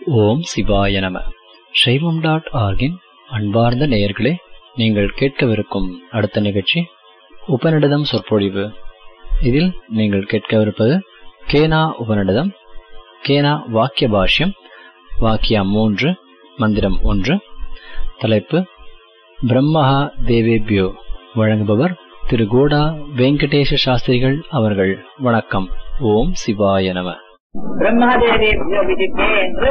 ஓம் சிவாய நம சைவம் டாட் ஆர்கின் அன்பார்ந்த நேயர்களே நீங்கள் கேட்கவிருக்கும் அடுத்த நிகழ்ச்சி உபநிடதம் சொற்பொழிவு இதில் நீங்கள் கேட்கவிருப்பது கேனா உபநிடதம் கேனா வாக்கிய பாஷ்யம் வாக்கியம் மூன்று மந்திரம் ஒன்று தலைப்பு பிரம்மஹா தேவேபியோ வழங்குபவர் திரு கோடா வெங்கடேஷ சாஸ்திரிகள் அவர்கள் வணக்கம் ஓம் சிவாய நம பிரம்மாதேவி விதிக்கே என்று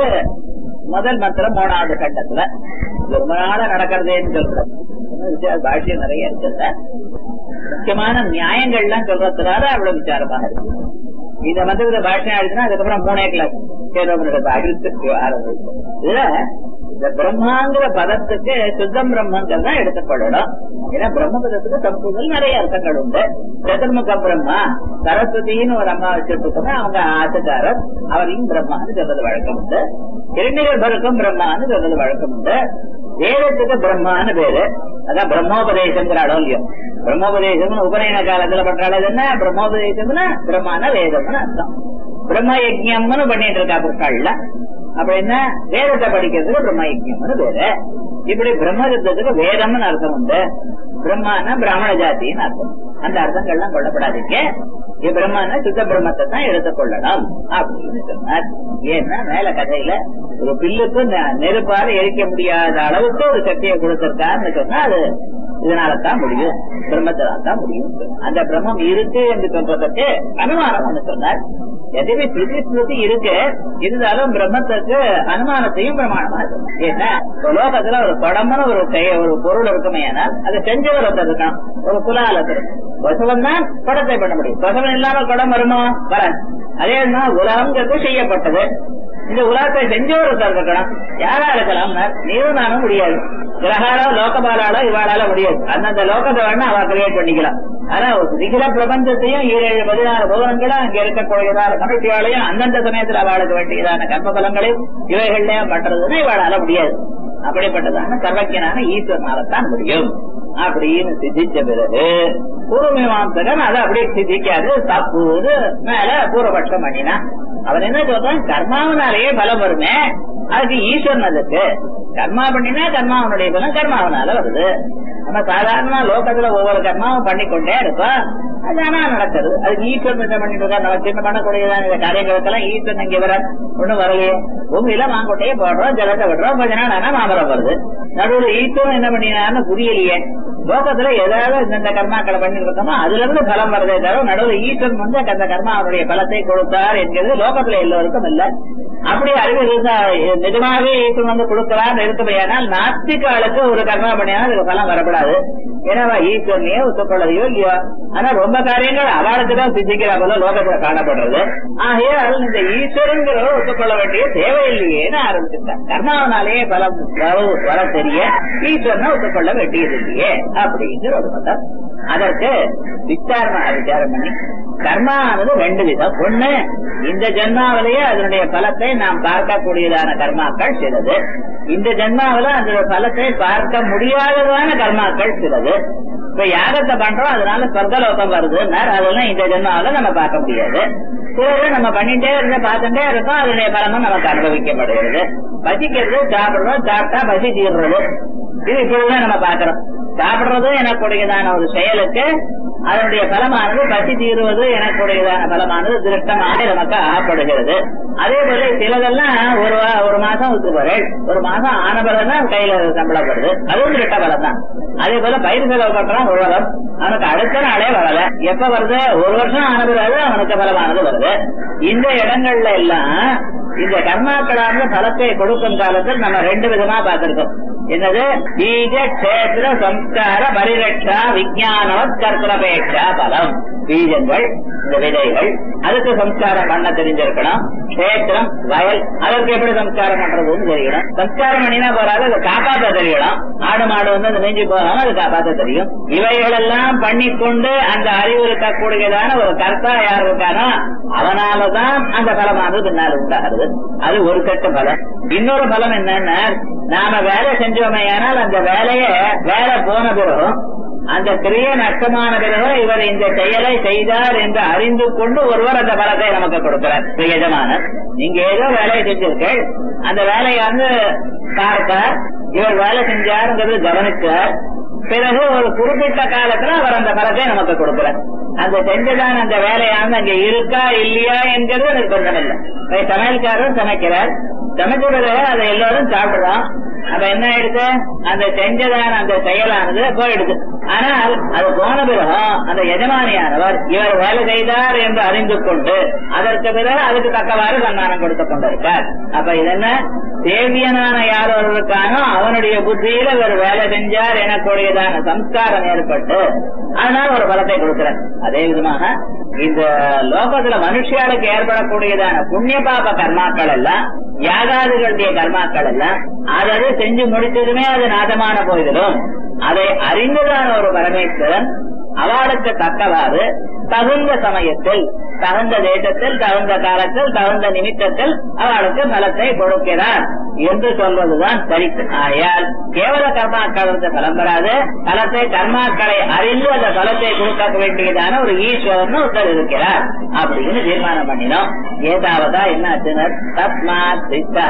முதல் மந்திரம் மூணாவது கட்டத்துல ரொம்ப நாள நடக்கிறதேன்னு சொல்றேன் பாஷ்யம் நிறைய இருக்குல்ல முக்கியமான நியாயங்கள்லாம் சொல்றதுனால அவ்வளவு விசாரமாக இருக்கு இத வந்து இந்த பாஷ்யம் ஆயிடுச்சுன்னா அதுக்கப்புறம் மூணே கிளாஸ் கேதோபனிடத்தை அழுத்து ஆரம்பிக்கும் இதுல இந்த பிரம்மாங்கிற பதத்துக்கு சுத்தம் பிரம்மங்கள் தான் எடுத்துக்கொள்ளணும் ஏன்னா பிரம்ம பதத்துக்கு தப்புகள் நிறைய அர்த்தங்கள் உண்டு சதுர்முக பிரம்மா சரஸ்வதினு ஒரு அம்மா வச்சிருக்கோம் அவங்க ஆசைக்காரர் அவரையும் பிரம்மான்னு சொல்றது வழக்கம் உண்டு இரண்டிகர்களுக்கும் பிரம்மான்னு சொல்றது வழக்கம் உண்டு வேதத்துக்கு பிரம்மான்னு பேரு அதான் பிரம்மோபதேசங்கிற அடோல்யம் பிரம்மோபதேசம் உபநயன காலத்துல பண்றாள் என்ன பிரம்மோபதேசம்னா பிரம்மான வேதம்னு அர்த்தம் பிரம்ம யஜ்யம்னு பண்ணிட்டு இருக்கா புற்காள்ல அப்படின்னா வேதத்தை படிக்கிறதுக்கு பிரம்ம யஜ்யம்னு பேரு இப்படி பிரம்ம வேதம்னு அர்த்தம் உண்டு பிரம்மான பிராமண ஜாத்தின்னு அர்த்தம் அந்த அர்த்தங்கள்லாம் கொள்ளப்படாதீங்க பிரம்மன சுத்த பிரம்மத்தை தான் எடுத்துக்கொள்ளணும் அப்படின்னு சொன்னார் ஏன்னா மேல கதையில ஒரு பில்லுக்கு நெருப்பால எரிக்க முடியாத அளவுக்கு ஒரு சக்தியை கொடுத்திருக்காருன்னு சொன்னா அது இதனாலதான் முடியும் பிரம்மத்தினால தான் முடியும் அந்த பிரம்மம் இருக்கு என்று சொல்றதுக்கு அனுமானம் ஒண்ணு சொன்னார் எதுவுமே ஸ்ருதி ஸ்மிருதி இருக்கு இருந்தாலும் பிரம்மத்துக்கு அனுமானத்தையும் பிரமாணமா இருக்கு ஏன்னா லோகத்துல ஒரு குடம்னு ஒரு ஒரு பொருள் இருக்குமே ஆனால் அதை செஞ்சவர் ஒருத்தர் இருக்கான் ஒரு குலாலத்தில் பசுவன் தான் குடத்தை பண்ண முடியும் பசுவன் இல்லாம குடம் வருமோ வராது அதே தான் உலகங்கிறது செய்யப்பட்டது இந்த உலகத்தை செஞ்சவர் ஒருத்தர் இருக்கணும் யாரா இருக்கலாம் நீரும் நானும் முடியாது கிரகாலோ லோகபாலாலோ இவாளால முடியாது அந்தந்த லோகத்தை வேணா அவ கிரியேட் பண்ணிக்கலாம் ஆனா சிகில பிரபஞ்சத்தையும் ஏழு பதினாறு பகவன்களும் அங்க இருக்கக்கூடியதான கமிட்டியாலையும் அந்தந்த சமயத்துல அவளுக்கு வேண்டியதான கர்மபலங்களையும் இவைகள்லயும் பண்றதுன்னு இவாளால முடியாது அப்படிப்பட்டதான சர்வக்கியனான ஈஸ்வரனாலத்தான் முடியும் அப்படின்னு சித்திச்ச பிறகு பூர்வமீமாசகன் அதை அப்படியே சித்திக்காது தப்புது மேல பூர்வபட்சம் பண்ணினா அவன் என்ன சொல்றான் கர்மாவனாலேயே பலம் வருமே அதுக்கு ஈஸ்வரன் அதுக்கு கர்மா பண்ணினா கர்மாவனுடைய பலம் கர்மாவனால வருது நம்ம சாதாரண லோகத்துல ஒவ்வொரு கர்மாவும் பண்ணிக்கொண்டே இருப்போம் அது ஆனா நடக்கிறது அதுக்கு ஈஸ்வரன் என்ன பண்ணிட்டு இருக்கா நம்ம சின்ன பண்ணக்கூடியதான இந்த காரியங்களுக்கெல்லாம் ஈஸ்வரன் இங்க வர ஒண்ணும் வரலையே பூமியில மாங்கொட்டையே போடுறோம் ஜலத்தை விடுறோம் கொஞ்ச நாள் ஆனா மாமரம் வருது நடுவில் ஈஸ்வரன் என்ன பண்ணினான்னு புரியலையே லோகத்துல ஏதாவது இந்த கர்மாக்களை பண்ணிட்டு இருக்கோமோ அதுல இருந்து பலம் வரதே தவிர நடுவில் ஈஸ்வரன் வந்து அந்த கர்மாவுடைய பலத்தை கொடுத்தார் என்கிறது லோகத்துல எல்லோருக்கும் இல்ல அப்படி அறிவு இருந்தா நிஜமாவே ஈஸ்வரன் வந்து கொடுக்கலாம் இருக்குமையானால் நாஸ்திக ஆளுக்கு ஒரு கர்மா பண்ணினா அதுக்கு பலம் வரப்படாது ஏன்னா ஈஸ்வரனையே ஒத்துக்கொள்ளதையோ இல்லையோ ஆனா ரொம்ப காரியங்கள் அவளுக்கு தான் சித்திக்கிற போல லோகத்துல காணப்படுறது ஆகையால் இந்த ஈஸ்வரங்கிற ஒத்துக்கொள்ள வேண்டிய தேவையில்லையேன்னு ஆரம்பிச்சிருக்காங்க கர்மாவனாலேயே பலம் வர தெரிய ஈஸ்வரனை ஒத்துக்கொள்ள வேண்டியது இல்லையே அப்படிங்கிற ஒரு மதம் அதற்கு விசாரண விசாரம் பண்ணி கர்மானது ரெண்டு விதம் ஒண்ணு இந்த ஜென்மாவிலேயே அதனுடைய பலத்தை நாம் பார்க்கக்கூடியதான கர்மாக்கள் சிலது இந்த ஜென்மாவில அந்த பலத்தை பார்க்க முடியாததான கர்மாக்கள் சிலது இப்ப யாகத்தை பண்றோம் அதனால சொர்க்கலோகம் வருதுன்னா அதெல்லாம் இந்த ஜென்மாவில நம்ம பார்க்க முடியாது சிலது நம்ம பண்ணிட்டே இருந்த பார்த்துட்டே இருக்கோம் அதனுடைய பலமும் நமக்கு அனுபவிக்கப்படுகிறது பசிக்கிறது சாப்பிடுறோம் சாப்பிட்டா பசி தீர்றது இது இப்படிதான் நம்ம பாக்குறோம் சாப்பிடுறது எனக்குடையதான ஒரு செயலுக்கு அதனுடைய பலமானது பசி தீருவது எனக்குடையதான பலமானது திருஷ்டமாக நமக்கு ஆகப்படுகிறது அதே போல சிலதெல்லாம் ஒரு ஒரு மாசம் விட்டுப்பாரு ஒரு மாசம் ஆன பலம் தான் கையில சம்பளம் வருது அதுவும் திருட்ட பலம் தான் அதே போல பயிர் செலவு பண்றான் உழவம் அவனுக்கு அடுத்த நாளே வரல எப்ப வருது ஒரு வருஷம் ஆன பிறகு அவனுக்கு பலமானது வருது இந்த இடங்கள்ல எல்லாம் இந்த கர்மாக்களான பலத்தை கொடுக்கும் காலத்தில் நம்ம ரெண்டு விதமா பார்த்திருக்கோம் என்னது பீஜ கஷேத்திர சம்ஸ்கார பரிரட்சா விஜயானவத் கர்த்தரபேட்சா பலம் பீஜங்கள் இந்த விதைகள் அதுக்கு சம்ஸ்காரம் பண்ண தெரிஞ்சிருக்கணும் கஷேத்திரம் வயல் அதற்கு எப்படி சம்ஸ்காரம் பண்றதுன்னு தெரியணும் சம்ஸ்காரம் பண்ணினா போறாது அதை காப்பாற்ற தெரியணும் ஆடு மாடு வந்து அந்த நெஞ்சு போகாம அது காப்பாற்ற தெரியும் இவைகள் எல்லாம் பண்ணிக்கொண்டு அந்த அறிவு இருக்கக்கூடியதான ஒரு கர்த்தா யார் இருக்கானோ அவனாலதான் அந்த பலமானது பின்னால் உண்டாகிறது அது ஒரு கட்ட பலம் இன்னொரு பலம் என்னன்னா நாம வேலை செஞ்சோமே ஆனால் அந்த வேலைய வேலை போன பிறகும் அந்த கிரியை நஷ்டமான பிறகு இவர் இந்த செயலை செய்தார் என்று அறிந்து கொண்டு ஒருவர் அந்த பலத்தை நமக்கு கொடுக்கிறார் இப்ப எஜமானர் நீங்க ஏதோ வேலையை செஞ்சிருக்கீள் அந்த வேலையை வந்து பார்த்தார் இவர் வேலை செஞ்சாருங்கிறது கவனிச்சார் பிறகு ஒரு குறிப்பிட்ட காலத்துல அவர் அந்த பலத்தை நமக்கு கொடுக்கிறார் அந்த செஞ்சதான் அந்த வேலையானது அங்க இருக்கா இல்லையா என்கிறது நிர்பந்தம் இல்லை இப்ப சமையல்காரர் சமைக்கிறார் சமைச்ச பிறகு அதை எல்லாரும் சாப்பிடுறோம் அப்ப என்ன ஆயிடுது அந்த செஞ்சதான அந்த செயலானது போயிடுது ஆனால் அது போன பிறகு அந்த எஜமானியானவர் இவர் வேலை செய்தார் என்று அறிந்து கொண்டு அதற்கு பிறகு அதுக்கு தக்கவாறு சன்மானம் கொடுத்து கொண்டிருக்கார் அப்ப இது என்ன தேவியனான யார் ஒரு இருக்கானோ அவனுடைய புத்தியில இவர் வேலை செஞ்சார் எனக்கூடியதான சம்ஸ்காரம் ஏற்பட்டு அதனால ஒரு பலத்தை கொடுக்கிறார் அதே விதமாக இந்த லோகத்துல மனுஷியாளுக்கு ஏற்படக்கூடியதான புண்ணிய பாப கர்மாக்கள் எல்லாம் யாகாதிகளுடைய கர்மாக்கள் எல்லாம் அதாவது செஞ்சு முடித்ததுமே அது நாதமான போயிடும் அதை அறிந்துதான் ஒரு பரமேஸ்வரன் அவளுக்கு தக்கவாறு தகுந்த சமயத்தில் தகுந்த தேசத்தில் தகுந்த காலத்தில் தகுந்த நிமித்தத்தில் அவளுக்கு பலத்தை கொடுக்கிறார் என்று சொல்வதுதான் சரி ஆகையால் கேவல கர்மாக்களுக்கு பலம் பெறாது பலத்தை கர்மாக்களை அறிந்து அந்த பலத்தை கொடுக்க வேண்டியதான ஒரு ஈஸ்வரன் ஒருத்தர் இருக்கிறார் அப்படின்னு தீர்மானம் பண்ணினோம் ஏதாவதா என்ன தஸ்மாத் சித்தா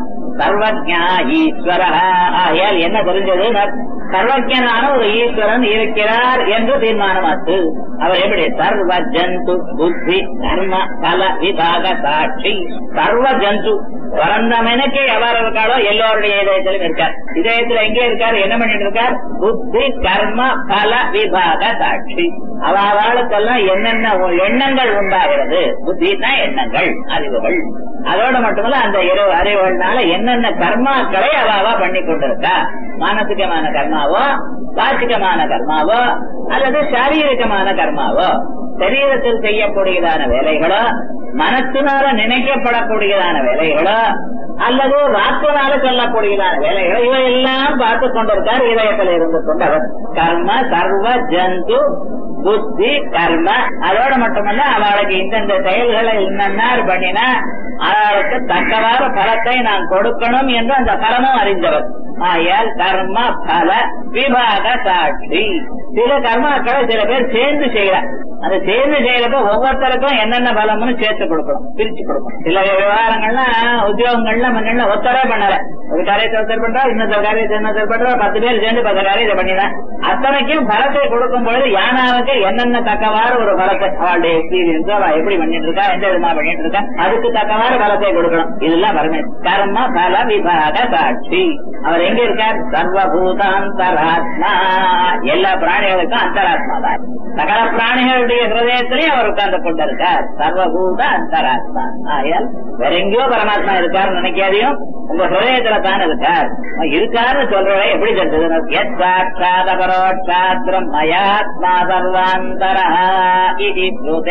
சர்வஜா ஈஸ்வர ஆகையால் என்ன தெரிஞ்சது சர்வஜனான ஒரு ஈஸ்வரன் இருக்கிறார் என்று தீர்மானமாச்சு அவர் எப்படி சர்வ ஜந்து புத்தி கர்ம பல விபாக சாட்சி சர்வ ஜந்து பிறந்தமனுக்கு எவர் இருக்காரோ எல்லோருடைய இதயத்திலும் இருக்கார் இதயத்துல எங்கே இருக்கார் என்ன பண்ணிட்டு இருக்கார் புத்தி கர்ம பல விபாக சாட்சி அவளுக்கெல்லாம் என்னென்ன எண்ணங்கள் உண்டாகிறது புத்தினா எண்ணங்கள் அறிவுகள் அதோட மட்டுமல்ல அந்த இரு அறிவுகள்னால என்னென்ன கர்மாக்களை அவாவா பண்ணி கொண்டிருக்கா மானசிகமான கர்மாவோ வாச்சிகமான கர்மாவோ அல்லது சாரீரிகமான கர்மாவோ சரீரத்தில் செய்யக்கூடியதான வேலைகளோ மனத்தினால நினைக்கப்படக்கூடியதான வேலைகளோ அல்லது வாக்குனால சொல்லக்கூடியதான வேலைகளோ இவையெல்லாம் பார்த்து கொண்டிருக்கார் இதயத்தில் இருந்து கொண்டவர் கர்ம சர்வ ஜந்து புத்தி கர்ம அதோட மட்டுமல்ல அவளுக்கு இந்தந்த செயல்களை என்னென்ன பண்ணினா அவளுக்கு தக்கவாறு பலத்தை நான் கொடுக்கணும் என்று அந்த பலமும் அறிந்தவர் ஆயால் கர்ம பல விபாக சாட்சி சில கர்மாக்களை சில பேர் சேர்ந்து செய்யறார் அது சேர்ந்து செய்யறப்ப ஒவ்வொருத்தருக்கும் என்னென்ன பலம்னு சேர்த்து கொடுக்கணும் பிரிச்சு கொடுக்கணும் சில விவகாரங்கள்லாம் உத்தியோகங்கள்ல முன்ன ஒத்தரே பண்ணல ஒரு காரியத்தை ஒருத்தர் பண்றா இன்னொரு காரியத்தை இன்னொருத்தர் பண்றா பத்து பேர் சேர்ந்து பத்து காரியத்தை பண்ணிதான் அத்தனைக்கும் பலத்தை கொடுக்கும் பொழுது யானாவுக்கு என்னென்ன தக்கவாறு ஒரு பலத்தை அவளுடைய எக்ஸ்பீரியன்ஸ் அவ எப்படி பண்ணிட்டு இருக்கா எந்த விதமா பண்ணிட்டு இருக்கா அதுக்கு தக்கவாறு பலத்தை கொடுக்கணும் இதெல்லாம் வரமே கர்ம பல விபாக சாட்சி அவர் எங்க இருக்கார் சர்வபூதாந்தராத்மா எல்லா பிராணிகளுக்கும் அந்தராத்மா தான் சகல பிராணிகளுடைய ஹிருதயத்திலையும் அவர் உட்கார்ந்து கொண்டிருக்கார் சர்வபூத அந்தராத்மா ஆயால் வேற எங்கேயோ பரமாத்மா இருக்காருன்னு நினைக்காதையும் உங்க ஹிருதயத்துல தான் இருக்கார் இருக்காருன்னு சொல்றவ எப்படி தெரிஞ்சது பரோட்சாத்திரம் மயாத்மா சர்வாந்தரா இது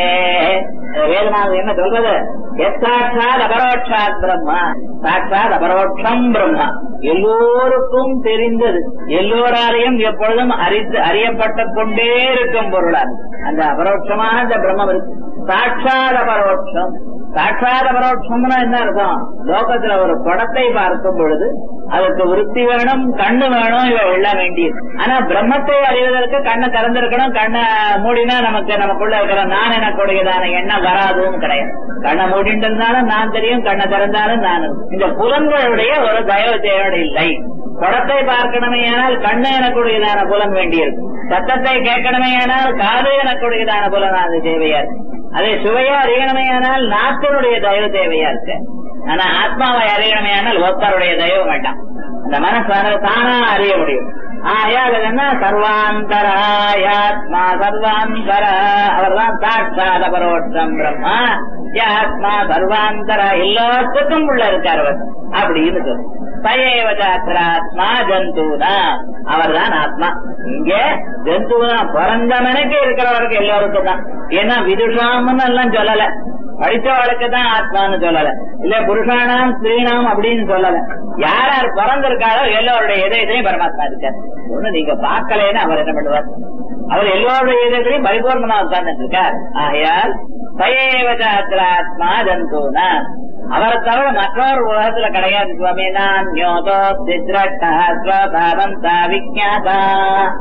வேதமானது என்ன சொல்றது எத்தாட்சாத் அபரோட்சாத் பிரம்மா சாட்சாத் அபரோட்சம் பிரம்மா எல்லோருக்கும் தெரிந்தது எல்லோராலையும் எப்பொழுதும் அறிந்து அறியப்பட்டு கொண்டே இருக்கும் பொருளால் அந்த அபரோட்சமான அந்த பிரம்மம் இருக்கு சாட்சாத் அபரோட்சம் சாட்சாத் அபரோட்சம்னா என்ன அர்த்தம் லோகத்துல ஒரு படத்தை பார்க்கும் பொழுது அதுக்கு விருத்தி வேணும் கண்ணு வேணும் இவ எள்ள வேண்டியது ஆனா பிரம்மத்தை அறிவதற்கு கண்ணை திறந்திருக்கணும் கண்ணை மூடினா நமக்கு நமக்குள்ள இருக்கிற நான் எனக்குடையதான எண்ணம் வராதுன்னு கிடையாது கண்ணை மூடிட்டு இருந்தாலும் நான் தெரியும் கண்ணை திறந்தாலும் நான் இந்த புலன்களுடைய ஒரு தயவு தேவை இல்லை படத்தை பார்க்கணுமே ஆனால் கண்ணு எனக்குடையதான புலன் வேண்டியிருக்கு சத்தத்தை கேட்கணுமே ஆனால் காது எனக்குடையதான புலன் அது தேவையா இருக்கு அதை சுவையா அறியணுமே ஆனால் நாட்டினுடைய தயவு தேவையா இருக்கு ஆனா ஆத்மாவை அறியணுமே ஆனால் ஒருத்தருடைய தயவு வேண்டாம் அந்த மனசான தானா அறிய முடியும் ஆயால் என்ன சர்வாந்தராயாத்மா சர்வாந்தர அவர்தான் சாட்சாத பரோட்சம் பிரம்மா ஆத்மா சர்வாந்தர எல்லாத்துக்கும் உள்ள இருக்கார் அவர் அப்படின்னு சொல்லு சயேவதாத்மா ஜந்தூனா அவர் தான் ஆத்மா இங்க ஜந்துனா பிறந்தவனுக்கு இருக்கிறவருக்கு எல்லோருக்கும் தான் ஏன்னா விதுஷாமன்னு எல்லாம் சொல்லல படிச்சவளுக்கு தான் ஆத்மான்னு சொல்லல இல்ல புருஷானாம் ஸ்ரீனாம் அப்படின்னு சொல்லல யார் யார் பிறந்திருக்காரோ எல்லோருடைய இதயத்திலையும் பரமாத்மா இருக்கார் ஒண்ணு நீங்க பார்க்கலன்னு அவர் என்ன பண்ணுவார் அவர் எல்லோருடைய இதயத்திலையும் பரிபூர்ணமா உட்கார்ந்துட்டு இருக்கார் ஆகையால் சயேவதாத்மா ஜந்தூனா அவரை தவிர மற்றொரு உலகத்துல கிடையாது சுவாமி நான் யோதோ சித்ரட்டா விஜாதா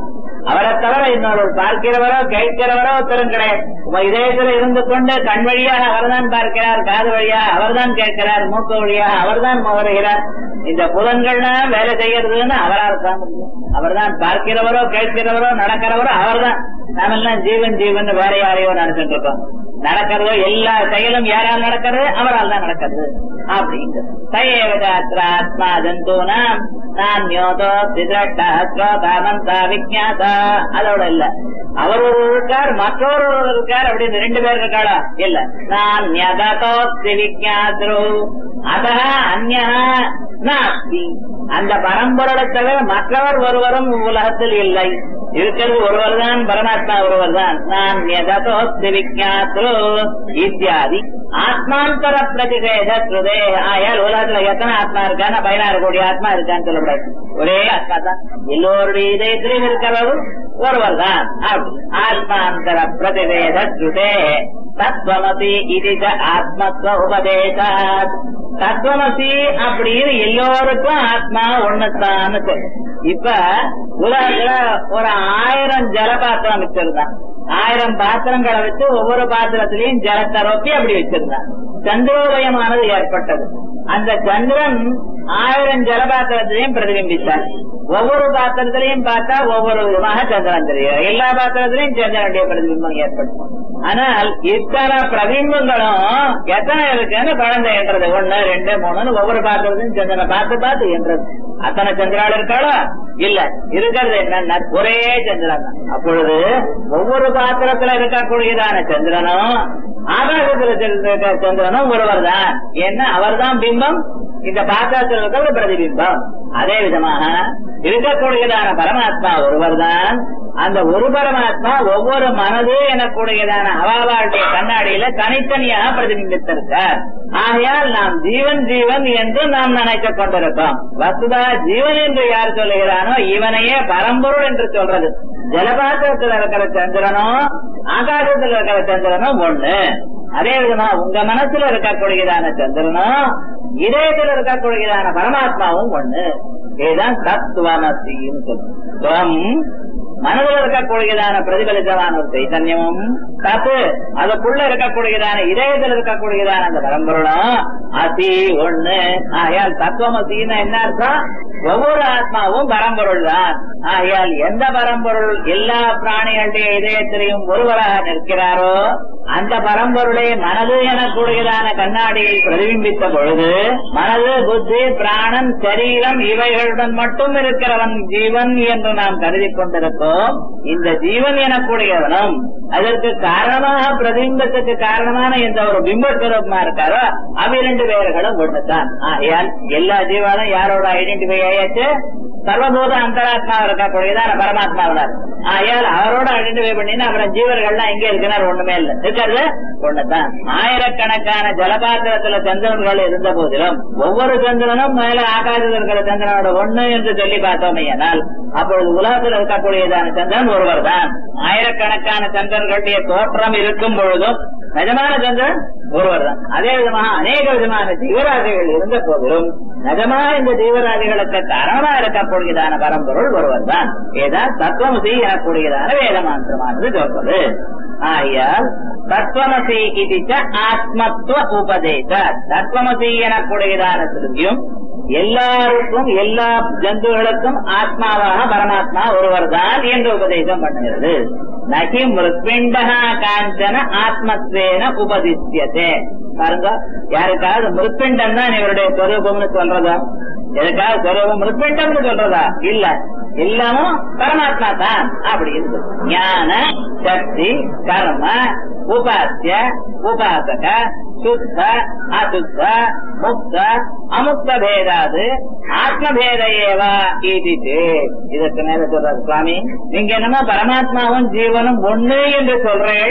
அவரை தவிர இன்னொரு பார்க்கிறவரோ கேட்கிறவரோ ஒருத்தரும் கிடையாது உங்க இதயத்துல இருந்து கொண்டு கண் வழியாக அவர்தான் பார்க்கிறார் காது வழியாக அவர்தான் கேட்கிறார் மூக்கு வழியாக அவர்தான் முகருகிறார் இந்த புலன்கள்லாம் வேலை செய்யறதுன்னு அவரால் தான் அவர்தான் பார்க்கிறவரோ கேட்கிறவரோ நடக்கிறவரோ அவர்தான் நாமெல்லாம் ஜீவன் ஜீவன் வேற யாரையோ நினைச்சிட்டு இருக்கோம் நடக்கிறதோ எல்லா செயலும் யாரால் நடக்கிறது அவரால் தான் நடக்கிறது அப்படிங்கிறது சயேவதாத்மா ஜந்தூனாம் நான்யோதோ திதட்டா ஸ்ரோதா மந்தா விஜாதா அதோட இல்ல அவர் ஒரு இருக்கார் மற்றொரு இருக்கார் அப்படின்னு ரெண்டு பேர் இருக்காளா இல்ல நான் ஞததோஸ்தி விஜாத்ரு அத அந்யா நாஸ்தி அந்த பரம்பொருளை தவிர மற்றவர் ஒருவரும் உலகத்தில் இல்லை இருக்கிறது ஒருவர் தான் பரமாத்மா ஒருவர் தான் நான் யததோஸ்தி விஜாத்ரு இத்தியாதி ஆத்மாந்தர பிரதிஷேத ஸ்ருதே ஆயால் உலகத்துல எத்தனை ஆத்மா இருக்கான்னு பதினாறு கோடி ஆத்மா இருக்கான்னு சொல்லக்கூடாது ஒரே ஆத்மா தான் எல்லோருடைய இதயத்திலும் இருக்கிறவர் ஒருவர் தான் ஆத்மாந்தர பிரதிவேத ஸ்ருதே தத்வமசி இது ஆத்மத்துவ உபதேசாத் தத்துவமசி அப்படின்னு எல்லோருக்கும் ஆத்மா ஒண்ணுத்தான்னு சொல்லு இப்ப உலகத்துல ஒரு ஆயிரம் ஜலபாத்திரம் வச்சிருந்தான் ஆயிரம் பாத்திரங்களை வச்சு ஒவ்வொரு பாத்திரத்திலையும் ஜலத்தை ரொப்பி அப்படி வச்சிருந்தான் சந்திரோதயமானது ஏற்பட்டது அந்த சந்திரன் ஆயிரம் ஜலபாத்திரத்திலையும் பிரதிபிம்பித்தார் ஒவ்வொரு பாத்திரத்திலையும் பார்த்தா ஒவ்வொரு விதமாக சந்திரன் தெரியும் எல்லா பாத்திரத்திலையும் சந்திரனுடைய பிரதிபிம்பம் ஏற்படும் ஆனால் இத்தனை பிரதிபிம்பங்களும் எத்தனை இருக்குன்னு குழந்தை என்றது ஒண்ணு ரெண்டு மூணுன்னு ஒவ்வொரு பாத்திரத்தையும் சந்திரனை பார்த்து பார்த்து என்றது அத்தனை சந்திரால் இருக்காளா இல்ல இருக்கிறது என்ன ஒரே சந்திரன் தான் அப்பொழுது ஒவ்வொரு பாத்திரத்துல இருக்கக்கூடியதான சந்திரனும் ஆகாசத்துல இருக்க சந்திரனும் ஒருவர் தான் என்ன அவர் தான் பிம்பம் இந்த பாத்திரத்தில் இருக்கிற பிரதிபிம்பம் அதே விதமாக இருக்கக்கூடியதான பரமாத்மா ஒருவர் தான் அந்த ஒரு பரமாத்மா ஒவ்வொரு மனது எனக்கூடியதான அவாவாளுடைய கண்ணாடியில தனித்தனியாக பிரதிபிம்பித்திருக்கார் ஆகையால் நாம் ஜீவன் ஜீவன் என்று நாம் நினைத்துக் கொண்டிருக்கோம் வசுதா ஜீவன் என்று யார் சொல்லுகிறானோ இவனையே பரம்பொருள் என்று சொல்றது ஜலபாத்திரத்தில் இருக்கிற சந்திரனும் ஆகாசத்தில் இருக்கிற சந்திரனும் ஒண்ணு அதே விதமா உங்க மனசுல இருக்கக்கூடியதான சந்திரனும் இதயத்தில் இருக்கக்கூடியதான பரமாத்மாவும் ஒண்ணு இதுதான் தத்துவமசின்னு சொல்லும் மனதில் இருக்கக்கூடியதான பிரதிபலித்தமான ஒரு சைத்தன்யமும் தப்பு அதுக்குள்ள இருக்கக்கூடியதான இதயத்தில் இருக்கக்கூடியதான அந்த பரம்பொருளும் அசி ஒண்ணு ஆகையால் தத்துவமசின்னு என்ன அர்த்தம் ஒவ்வொரு ஆத்மாவும் பரம்பொருள் தான் ஆகையால் எந்த பரம்பொருள் எல்லா பிராணிகளுடைய இதயத்திலையும் ஒருவராக நிற்கிறாரோ அந்த பரம்பொருளை மனது எனக்கூடியதான கண்ணாடியில் பிரதிபிம்பித்த பொழுது மனது புத்தி பிராணன் சரீரம் இவைகளுடன் மட்டும் இருக்கிறவன் ஜீவன் என்று நாம் கருதி கொண்டிருக்கோம் இந்த ஜீவன் எனக்கூடியவனும் அதற்கு காரணமாக பிரதிபிம்பத்துக்கு காரணமான இந்த ஒரு பிம்பஸ்வரூபமா இருக்காரோ அவ்விரண்டு பேர்களும் ஒண்ணுதான் ஆகையால் எல்லா ஜீவனும் யாரோட ஐடென்டிஃபை ஆயாச்சு சர்வபூத அந்தராத்மா இருக்கக்கூடியதான பரமாத்மாவினார் ஆயால் அவரோட ஐடென்டிஃபை பண்ணினா அப்புறம் ஜீவர்கள்லாம் எங்க இருக்கிறார் ஒண்ணுமே இல்ல இருக்கிறது ஒண்ணுதான் ஆயிரக்கணக்கான ஜலபாத்திரத்துல சந்திரன்கள் இருந்த போதிலும் ஒவ்வொரு சந்திரனும் மேல ஆகாசத்தில் இருக்கிற சந்திரனோட ஒண்ணு என்று சொல்லி பார்த்தோமே ஆனால் அப்பொழுது உலகத்தில் இருக்கக்கூடியதான சந்திரன் ஒருவர் தான் ஆயிரக்கணக்கான சந்திரர்களுடைய தோற்றம் இருக்கும் பொழுதும் நிஜமான சந்திரன் ஒருவர் தான் அதே விதமாக அநேக விதமான ஜீவராசிகள் இருந்த போதிலும் நிஜமா இந்த ஜீவராசிகளுக்கு காரணமா இருக்கக்கூடியதான பரம்பொருள் ஒருவர் தான் ஏதான் தத்துவமசி எனக்கூடியதான வேதமாந்திரமானது சொல்வது ஆகையால் தத்துவமசி இது ஆத்மத்துவ உபதேச தத்துவமசி எனக்கூடியதான திரும்பியும் எல்லாருக்கும் எல்லா ஜந்துகளுக்கும் ஆத்மாவாக பரமாத்மா ஒருவர் தான் என்று உபதேசம் பண்ணுகிறது நகி மிருத்பிண்டகா காஞ்சன ஆத்மத்வேன உபதித்தியதே பாருங்க யாருக்காவது மிருத்பிண்டம் தான் இவருடைய சொரூபம்னு சொல்றதா எதுக்காவது சொரூபம் மிருத்பிண்டம்னு சொல்றதா இல்ல எல்லாமும் பரமாத்மா தான் அப்படின்னு ஞான சக்தி கர்ம உபாசிய உபாசக சுத்த அசுத்த முக்த அமுக்த பேதாது ஆத்மபேத ஏவா இது இதற்கு மேல சொல்றாரு சுவாமி நீங்க என்னமோ பரமாத்மாவும் ஜீவனும் ஒண்ணு என்று சொல்றேன்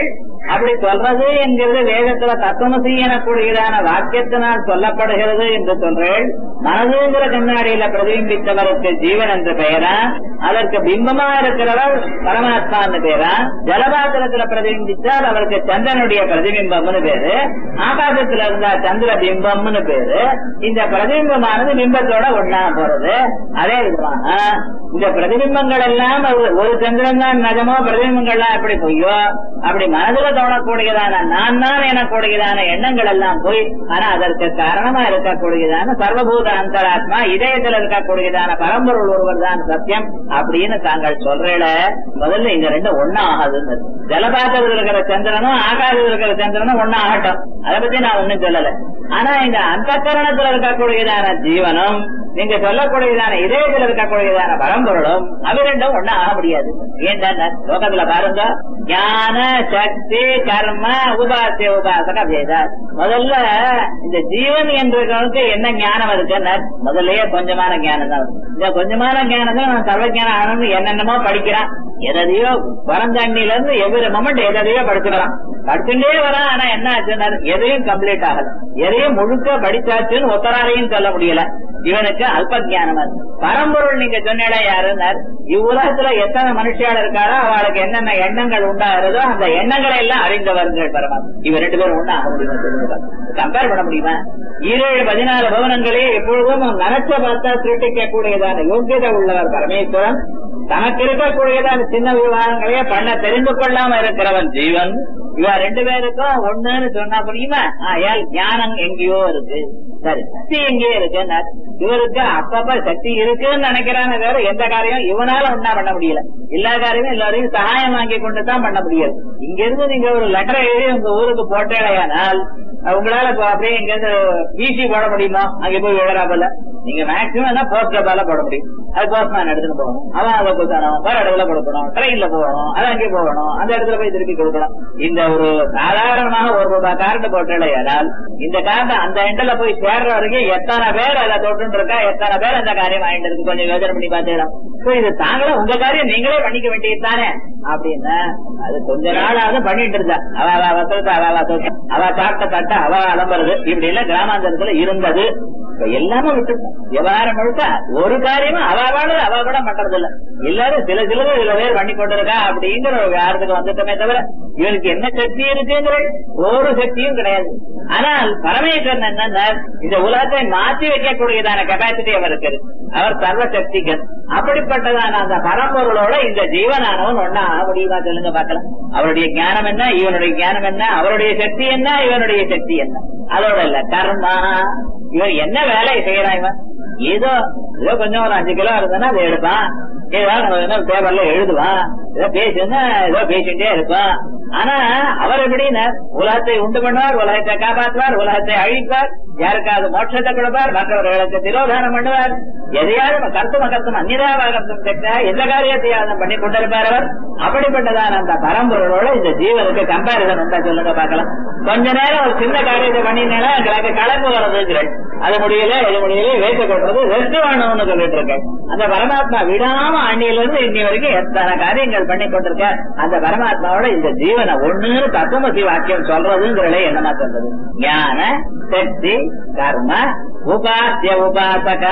அப்படி சொல்றது என்கிறது வேதத்துல தத்துவமசி எனக்கூடியதான வாக்கியத்தினால் சொல்லப்படுகிறது என்று சொல்றேன் மனதுங்கிற கண்ணாடியில பிரதிபிம்பித்தவருக்கு ஜீவன் என்று பெயரா அதற்கு பிம்பமா இருக்கிறவர் பரமாத்மான்னு பேரா ஜலபாத்திரத்துல பிரதிபிம்பித்தால் அவருக்கு சந்திரனுடைய பிரதிபிம்பம்னு பேரு ஆகாசத்துல இருந்தா சந்திர பிம்பம்னு பேரு இந்த பிரதிபிம்பமானது பிம்பத்தோட ஒண்ணா போறது அதே விதமாக இந்த பிரதிபிம்பங்கள் எல்லாம் ஒரு- ஒரு சந்திரன் தான் நஜமோ பிரதிபிம்பங்கள்லாம் எப்படி பொய்யோ அப்படி மனதுல தோணக்கூடியதான நான் தான் எனக்கூடியதான எண்ணங்கள் எல்லாம் போய் ஆனா அதற்கு காரணமா இருக்கக்கூடியதான சர்வபூத அந்தராத்மா இதயத்துல இருக்கக்கூடியதான பரம்பொருள் ஒருவர் தான் சத்தியம் அப்படின்னு தாங்கள் சொல்றேல முதல்ல இந்த ரெண்டும் ஒன்னா ஆகாதுன்னு ஜலபாத்திரத்தில் இருக்கிற சந்திரனும் ஆகாசத்தில் இருக்கிற சந்திரனும் ஒன்னா ஆகட்டும் அதை பத்தி நான் ஒண்ணும் சொல்லல ஆனா இந்த அந்த கரணத்துல இருக்கக்கூடியதான ஜீவனும் நீங்க சொல்லக்கூடியதான இதயத்தில் இருக்கக்கூடியதான பரம்பொருளும் அவை ரெண்டும் ஒண்ணா ஆக முடியாது ஏன்டா லோகத்துல பாருங்க ஞான சக்தி கர்ம உபாசிய உபாசக பேதா முதல்ல இந்த ஜீவன் என்றவர்களுக்கு என்ன ஞானம் இருக்குன்னா முதல்லயே கொஞ்சமான ஞானம் தான் இந்த கொஞ்சமான ஞானம் தான் நான் சர்வஜானம் ஆனது என்னென்னமோ படிக்கிறான் எதையோ பரந்தாண்டில இருந்து எவ்வளவு மொமெண்ட் எதையோ படிச்சுக்கிறான் படிச்சுட்டே வரான் ஆனா என்ன ஆச்சுன்னா எதையும் கம்ப்ளீட் ஆகல எதையும் முழுக்க படிச்சாச்சுன்னு ஒத்தராலையும் சொல்ல முடியல இவனுக்கு அல்ப ஞானம் அது. பரம்பொருள் நீங்க சொன்னீங்களா யாருன்னார் இவ்வுலகத்துல எத்தனை மனுஷியால் இருக்காரோ அவளுக்கு என்னென்ன எண்ணங்கள் உண்டாகிறதோ அந்த எண்ணங்களை எல்லாம் அறிந்தவர்கள் பரமாத்மா இவ ரெண்டு பேரும் ஒண்ணா ஆக முடியுமா கம்பேர் பண்ண முடியுமா ஈரேழு பதினாலு பவனங்களே எப்பொழுதும் நினைச்ச பார்த்தா சிருஷ்டிக்க கூடியதான யோகியதை உள்ளவர் பரமேஸ்வரன் தனக்கு இருக்கக்கூடியதான சின்ன விவகாரங்களையே பண்ண தெரிந்து கொள்ளாம இருக்கிறவன் ஜீவன் இவ ரெண்டு பேருக்கும் ஒண்ணுன்னு சொன்னா புரியுமா ஆயால் ஞானம் எங்கேயோ இருக்கு சரி சக்தி எங்கேயோ இருக்கு இவருக்கு அப்பப்ப சக்தி இருக்குன்னு நினைக்கிறான வேற எந்த காரியம் இவனால ஒன்னா பண்ண முடியல எல்லா காரியமும் எல்லாரையும் சகாயம் வாங்கி கொண்டு தான் பண்ண முடியாது இங்க இருந்து நீங்க ஒரு லெட்டரை எழுதி உங்க ஊருக்கு போட்டேடையானால் உங்களால இப்ப அப்படியே இங்க இருந்து பிசி போட முடியுமா அங்க போய் விழறாப்பல நீங்க மேக்சிமம் போஸ்டர் பால போட முடியும் அது போஸ்ட்மேன் எடுத்துட்டு போகணும் அவன் அதை கொடுக்கணும் வேற இடத்துல கொடுக்கணும் ட்ரெயின்ல போகணும் அது அங்கே போகணும் அந்த இடத்துல போய் திருப்பி கொடுக்கணும் இந்த ஒரு சாதாரணமாக ஒரு ரூபாய் கார்டு போட்டேனால் இந்த கார்டு அந்த எண்டில் போய் சேர்ற வரைக்கும் எத்தனை பேர் அதை தொட்டு இருக்கா எத்தனை பேர் அந்த காரியம் வாங்கிட்டு இருக்கு கொஞ்சம் யோசனை பண்ணி பார்த்துக்கலாம் So, இது தாங்களே உங்க காரியம் நீங்களே பண்ணிக்க வேண்டியது தானே அப்படின்னா அது கொஞ்ச நாளாவது பண்ணிட்டு இருந்தா அவ அவ வசத்தை அவ அவ சொத்தை, அவ சாப்பிட்ட தட்ட அவ அலம்புறது இப்படி எல்லாம் கிராமாந்தரத்துல இருந்தது இப்ப எல்லாமே விட்டு விவகாரம் முழுக்க ஒரு காரியமும் அவ வாழது அவ கூட பண்றது இல்ல எல்லாரும் சில சிலது சில பேர் பண்ணி கொண்டிருக்கா அப்படிங்கிற ஒரு விவகாரத்துக்கு வந்துட்டோமே தவிர இவனுக்கு என்ன சக்தி இருக்குங்கிற ஒரு சக்தியும் கிடையாது ஆனால் பரமேஸ்வரன் என்னன்னா இந்த உலகத்தை மாற்றி வைக்கக்கூடியதான கெப்பாசிட்டி அவருக்கு இருக்கு அவர் சர்வ சக்திகன் அப்படிப்பட்டதான அந்த பரம்பொருளோட இந்த ஜீவனானவன் ஒன்னா ஆக முடியுமா சொல்லுங்க பார்க்கலாம் அவருடைய ஞானம் என்ன இவனுடைய ஞானம் என்ன அவருடைய சக்தி என்ன இவனுடைய சக்தி என்ன அதோட இல்ல கர்மா இவன் என்ன வேலை செய்யறான் இவன் ஏதோ ஏதோ கொஞ்சம் ஒரு அஞ்சு கிலோ இருந்ததுன்னா அதை எடுப்பான் ஏதாவது பேப்பர்ல எழுதுவான் ஏதோ பேசுன்னா ஏதோ பேசிட்டே இருப்பான் ஆனா அவர் எப்படின்னா உலகத்தை உண்டு பண்ணுவார் உலகத்தை காப்பாற்றுவார் உலகத்தை அழிப்பார் யாருக்காவது மோட்சத்தை கொடுப்பார் மற்றவர்களுக்கு திரோதானம் பண்ணுவார் எதையாவது கருத்தும் அகர்த்தும் அந்நிதாவாகத்தும் தெற்க எந்த காரியத்தையாவது பண்ணி கொண்டிருப்பார் அவர் அப்படிப்பட்டதான அந்த பரம்பொருளோட இந்த ஜீவனுக்கு கம்பாரிசன் உண்டா சொல்லுங்க பார்க்கலாம் கொஞ்ச நேரம் ஒரு சின்ன காரியத்தை பண்ணினால எனக்கு கலப்பு வர்றதுங்கிறேன் அது முடியல இது முடியல வேக்க கொட்டுறது ரெஸ்ட் வேணும்னு சொல்லிட்டு இருக்கேன் அந்த பரமாத்மா விடாம அண்ணியில இருந்து இன்னி வரைக்கும் எத்தனை காரியங்கள் பண்ணி கொண்டிருக்க அந்த பரமாத்மாவோட இந்த ஜீவனை ஒண்ணுன்னு தத்துவமசி வாக்கியம் சொல்றதுங்கிறத என்னமா சொல்றது ஞான சக்தி கர்ம உபாசிய உபாசக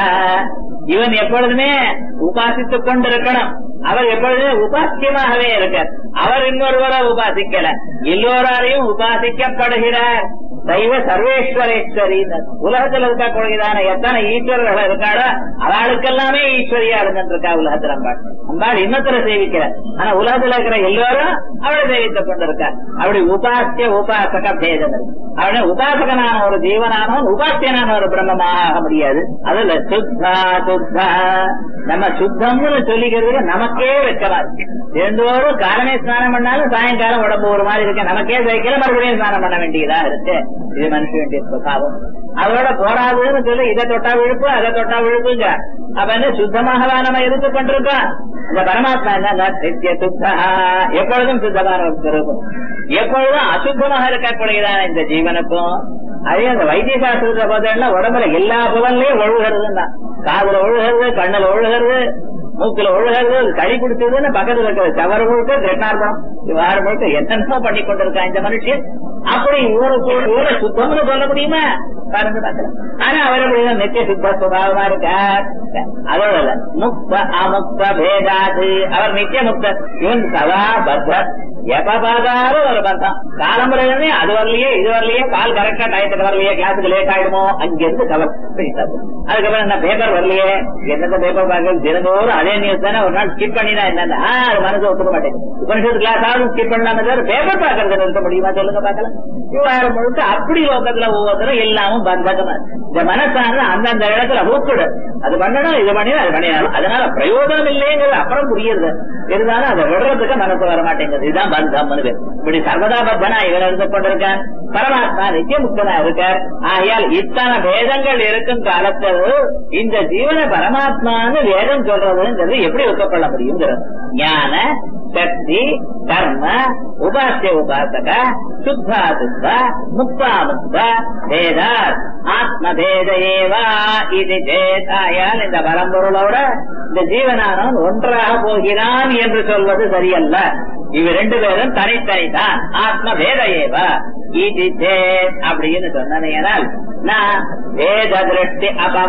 இவன் எப்பொழுதுமே உபாசித்துக் கொண்டிருக்கணும் அவர் எப்பொழுதுமே உபாசியமாகவே இருக்கார் அவர் இன்னொருவரை உபாசிக்கல எல்லோராரையும் உபாசிக்கப்படுகிறார் தெய்வ சர்வேஸ்வரேஸ்வரி உலகத்தில் இருக்கக்கூடியதான எத்தனை ஈஸ்வரர்கள் இருக்காளோ அவளுக்கெல்லாமே ஈஸ்வரியா இருந்துட்டு இருக்கா உலகத்துல அம்பாள் அம்பாள் இன்னத்துல சேவிக்கிறார் ஆனா உலகத்துல இருக்கிற எல்லாரும் அவளை சேவித்துக் கொண்டிருக்கார் அப்படி உபாசிய உபாசக பேதம் இருக்கு. அவன உபாசகனான ஒரு ஜீவனானவன் உபாசியனான ஒரு பிரம்மமாக ஆக முடியாது அதுல சுத்தா சுத்தா நம்ம சுத்தம்னு சொல்லிக்கிறது நமக்கே வெச்சமா இருக்கு தினந்தோறும் காலமே ஸ்நானம் பண்ணாலும் சாயங்காலம் உடம்பு ஒரு மாதிரி இருக்கு நமக்கே சைக்கிள மறுபடியும் ஸ்நானம் பண்ண வேண்டியதா இருக்கு இது மனுஷ வேண்டிய சுபாவம் அதோட போராதுன்னு சொல்லி இதை தொட்டா விழுப்பு அதை தொட்டா விழுப்புங்க அப்ப என்ன சுத்தமாகவா நம்ம இருந்து கொண்டிருக்கோம் இந்த பரமாத்மா என்ன நித்திய சுத்தா எப்பொழுதும் சுத்தமான ஒரு ஸ்வரூபம் எப்பொழுதும் அசுத்தமாக இருக்கக்கூடியதான இந்த ஜீவனுக்கும் அதே அந்த வைத்திய சாஸ்திரத்தை பார்த்தோம்னா உடம்புல எல்லா புலன்லயும் ஒழுகிறதுன்னா காதுல ஒழுகிறது கண்ணுல ஒழுகிறது மூக்குல ஒழுகிறது களி பிடிச்சதுன்னு பக்கத்துல இருக்கிற சவர முழுக்க கிருஷ்ணார்பணம் வார முழுக்க என்னென்னமோ பண்ணி கொண்டிருக்கான் இந்த மனுஷன் அப்படி இவருக்கு இவரை சுத்தம்னு சொல்ல முடியுமா பாருங்க பார்க்கலாம் ஆனா அவர் அப்படின்னா நித்திய சுத்த சுபாவமா இருக்கார் அதோட இல்ல முக்த அமுக்த பேதாது அவர் நித்திய முக்த இவன் சதா பத்த எப்ப பார்த்தாலும் ஒரு பந்தம் காலம்புறே அது வரலையே இது வரலையே கால் கரெக்டா டயத்துக்கு வரலையே கிளாஸுக்கு லேட் ஆயிடுமோ அங்க இருந்து கவர் அதுக்கப்புறம் என்ன பேப்பர் வரலையே என்னென்ன பேப்பர் பார்க்க தினந்தோறும் அதே நியூஸ் தானே ஒரு நாள் ஸ்கிப் பண்ணினா என்னன்னா அது மனசு ஒத்துக்க மாட்டேங்குது உபனிஷத்து கிளாஸ் ஆகும் ஸ்கிப் பண்ணலாமே தவிர பேப்பர் பார்க்கறது நிறுத்த முடியுமா சொல்லுங்க பார்க்கலாம் விவகாரம் முழுக்க அப்படி லோகத்துல ஒவ்வொருத்தரும் எல்லாமும் பந்தகமா இருக்கு. இந்த மனசானது அந்தந்த இடத்துல ஊக்குடு அது பண்ணணும் இது பண்ணினா அது பண்ணினாலும் அதனால பிரயோஜனம் இல்லைங்கிறது அப்புறம் புரியுது இருந்தாலும் அதை விடுறதுக்கு மனசு வர மாட்டேங்குது இதுதான் பந்தம்னு பேர். இப்படி சர்வதா பத்தனா இவன் இருந்து கொண்டிருக்கான் பரமாத்மா நித்திய முக்தனா இருக்கார் ஆகையால் இத்தனை வேதங்கள் இருக்கும் காலத்தில் இந்த ஜீவன பரமாத்மான்னு வேதம் சொல்றதுங்கிறது எப்படி ஒத்துக்கொள்ள முடியுங்கிறது ஞான சக்தி கர்ம உபாசிய உபாசக சுத்தா சுத்த முக்தா முக்த வேதா ஆத்ம பேத ஏவா இது சேதாயால் இந்த பரம்பொருளோட இந்த ஜீவனானவன் ஒன்றாக போகிறான் என்று சொல்வது சரியல்ல இவ ரெண்டு பேரும் தனித்தனிதான் ஆத்ம பேத ஏவா இது சேத் அப்படின்னு சொன்னேனால் நான் வேத திருஷ்டி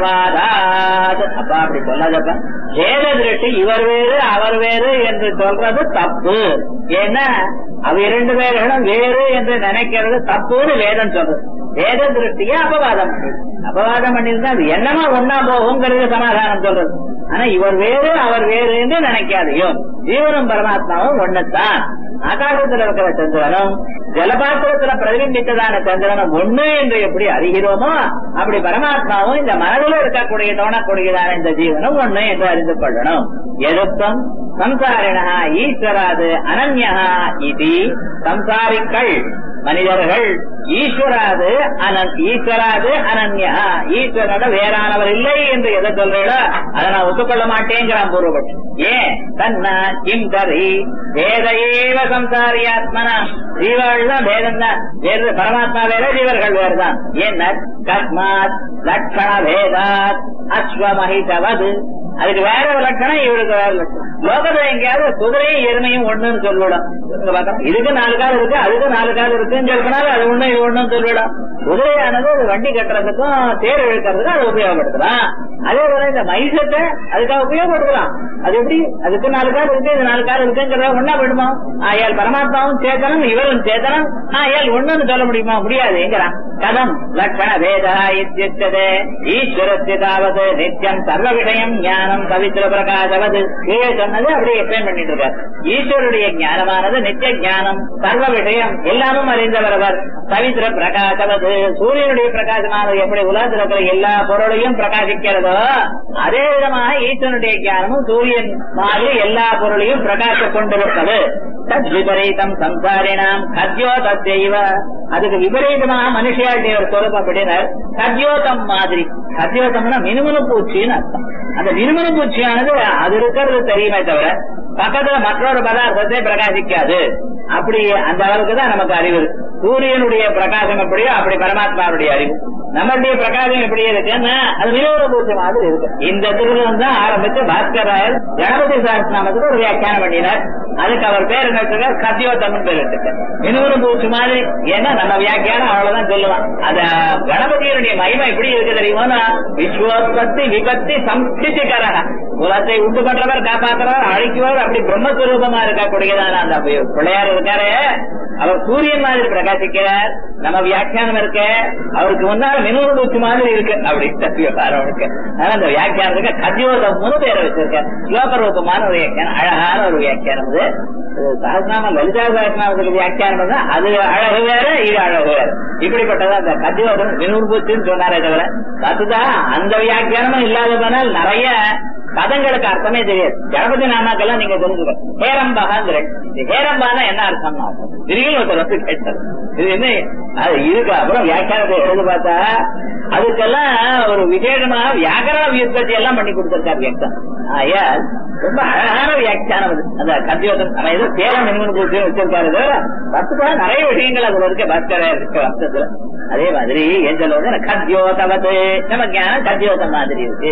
அபவாதாத் அப்பா அப்படி சொல்லாதப்ப வேத திருஷ்டி இவர் வேறு அவர் வேறு என்று சொல்றது தப்பு ஏன்னா அவ இரண்டு பேர்களும் வேறு என்று நினைக்கிறது தப்புன்னு வேதம் சொல்றது வேத திருஷ்டியே அபவாதம் பண்ணி அபவாதம் பண்ணிருந்தா அது என்னமா ஒன்னா போகுங்கிறது சமாதானம் சொல்றது ஆனா இவர் வேறு அவர் வேறு என்று நினைக்காதையோ ஜீவனும் பரமாத்மாவும் ஒண்ணுதான் ஆகாசத்துல இருக்கிற சந்திரனும் ஜலபாத்திரத்துல பிரதிபிம்பித்ததான சந்திரனும் ஒண்ணு என்று எப்படி அறிகிறோமோ அப்படி பரமாத்மாவும் இந்த மனதில் இருக்கக்கூடிய தோணக்கூடியதான இந்த ஜீவனும் ஒண்ணு என்று அறிந்து கொள்ளணும் எதுப்பம் சம்சாரிணா ஈஸ்வராது அனன்யா இது சம்சாரிக்கள் மனிதர்கள் ஈஸ்வராது அனன் ஈஸ்வராது அனன்யா ஈஸ்வரோட வேறானவர் இல்லை என்று எதை சொல்றீங்களோ அதை நான் ஒத்துக்கொள்ள மாட்டேங்கிறான் பூர்வபட்சம் ஏன் தன்னா கிம் தரி வேத ஏவ சம்சாரியாத்மனா ஜீவர்கள் தான் வேதம் தான் வேறு பரமாத்மா வேற ஜீவர்கள் வேறுதான் என்ன கஸ்மாத் லட்சண வேதாத் அஸ்வமஹிதவது அதுக்கு வேற ஒரு லட்சணம் இவருக்கு வேற லட்சணம் லோகத்துல எங்கேயாவது குதிரையும் எருமையும் ஒண்ணுன்னு சொல்லிவிடும் சொல்லுங்க பார்க்கலாம். இதுக்கு நாலு கால் இருக்கு அதுக்கு நாலு கால் இருக்குன்னு சொல்றதுனால அது ஒண்ணு இது ஒண்ணுன்னு சொல்லிவிடும் குதிரையானது அது வண்டி கட்டுறதுக்கும் தேர் இழுக்கிறதுக்கும் அது உபயோகப்படுத்தலாம் அதே போல இந்த மைசத்தை அதுக்காக உபயோகப்படுத்தலாம் அது எப்படி அதுக்கு நாலு கால் இருக்கு இது நாலு கால் இருக்குங்கிறத ஒன்னா விடுமா ஆயால் பரமாத்மாவும் சேத்தனம் இவரும் சேத்தனம் ஆயால் ஒண்ணுன்னு சொல்ல முடியுமா முடியாதுங்கிறான் கதம் லட்சண வேதா இத்தியுச்சதே ஈஸ்வரஸ்ய தாவது நித்தியம் சர்வ விஷயம் ஞானம் பவித்திர பிரகாசவது கீழே சொன்னது அப்படியே எக்ஸ்பிளைன் பண்ணிட்டு இருக்கார் ஈஸ்வருடைய ஞானமானது நித்திய ஞானம் சர்வ விஷயம் எல்லாமும் அறிந்தவர் அவர் பவித்திர பிரகாசவது சூரியனுடைய பிரகாசமானது எப்படி உலகத்தில் இருக்கிற எல்லா பொருளையும் பிரகாசிக்கிறதோ அதே விதமாக ஈஸ்வரனுடைய ஞானமும் சூரியன் மாதிரி எல்லா பொருளையும் பிரகாச கொண்டிருப்பது தத் விபரீதம் சம்சாரிணாம் கத்யோ தத்தைவ அதுக்கு விபரீதமாக மனுஷியாளுடைய ஒரு சொரூபம் அப்படின்னார் கத்யோதம் மாதிரி கத்யோதம்னா மினுமினு பூச்சின்னு அர்த்தம் அந்த மினுமினு பூச்சியானது அது இருக்கிறது தெரியுமே தவிர பக்கத்துல மற்றொரு பதார்த்தத்தை பிரகாசிக்காது அப்படி அந்த அளவுக்கு தான் நமக்கு அறிவு இருக்கு. சூரியனுடைய பிரகாசம் எப்படியோ அப்படி பரமாத்மாவுடைய அறிவு நம்மளுடைய பிரகாசம் எப்படி இருக்குன்னா அது வினோத பூச்சி மாதிரி இருக்கு இந்த திருவிழம் தான் ஆரம்பிச்சு பாஸ்கராயர் கணபதி சாஸ்திரநாமத்துக்கு ஒரு வியாக்கியானம் பண்ணினார் அதுக்கு அவர் பேர் என்ன வச்சிருக்கார் கத்தியோத்தமன் பேர் வச்சிருக்கார் வினோத பூச்சி மாதிரி ஏன்னா நம்ம வியாக்கியானம் அவ்வளவுதான் சொல்லலாம் அத கணபதியினுடைய மகிமை எப்படி இருக்கு தெரியுமா விஸ்வோத்பத்தி விபத்தி சம்ஸ்திதிகர உலகத்தை உண்டு பண்றவர் காப்பாற்றுறவர் அழிக்குவர் அப்படி பிரம்மஸ்வரூபமா இருக்கக்கூடியதான அந்த பிள்ளையார் இருக்காரு அவர் சூரியன் மாதிரி பிரகாசிக்கிறார் நம்ம வியாக்கியானம் இருக்க அவருக்கு முன்னால் மினூறு பூச்சி மாதிரி இருக்கு அப்படி விவகாரம் இருக்கு அதனால அந்த வியாக்கியானத்துக்கு கத்தியோதம்னு பேரை வச்சிருக்க ஸ்லோக ரூபமான ஒரு வியாக்கியானம் அழகான ஒரு வியாக்கியானம் இது இது சஹஸ்ரநாமம் லலிதா சஹஸ்ரநாமத்துக்கு வியாக்கியானம் தான் அது அழகு வேற இது அழகு வேற இப்படிப்பட்டது அந்த கத்தியோதம் மினூறு பூச்சின்னு சொன்னாரே தவிர அதுதான் அந்த வியாக்கியானமும் இல்லாத போனால் நிறைய பதங்களுக்கு அர்த்தமே தெரியாது கணபதி நாமாக்கெல்லாம் நீங்க தெரிஞ்சுக்க ஹேரம்பாங்கிற ஹேரம்பானா என்ன அர்த்தம்னா திடீர்னு ஒருத்தர் வந்து கேட்டது இது என்ன அது இருக்கு அப்புறம் வியாக்கியானத்தை எழுது பார்த்தா அதுக்கெல்லாம் ஒரு விசேஷமா வியாக்கரண வியுற்பத்தி எல்லாம் பண்ணி கொடுத்திருக்காரு வியாக்கியம் ஐயா ரொம்ப அழகான வியாக்கியானம் அது அந்த கத்தியோதம் நம்ம ஏதோ சேலம் மின்மன் பூச்சி வச்சிருக்காரு தவிர பத்துக்காக நிறைய விஷயங்கள் அதுல இருக்க பாஸ்கர இருக்க அர்த்தத்துல அதே மாதிரி என் சொல்லுவது கத்தியோதவது நம்ம ஞானம் கத்தியோதம் மாதிரி இருக்கு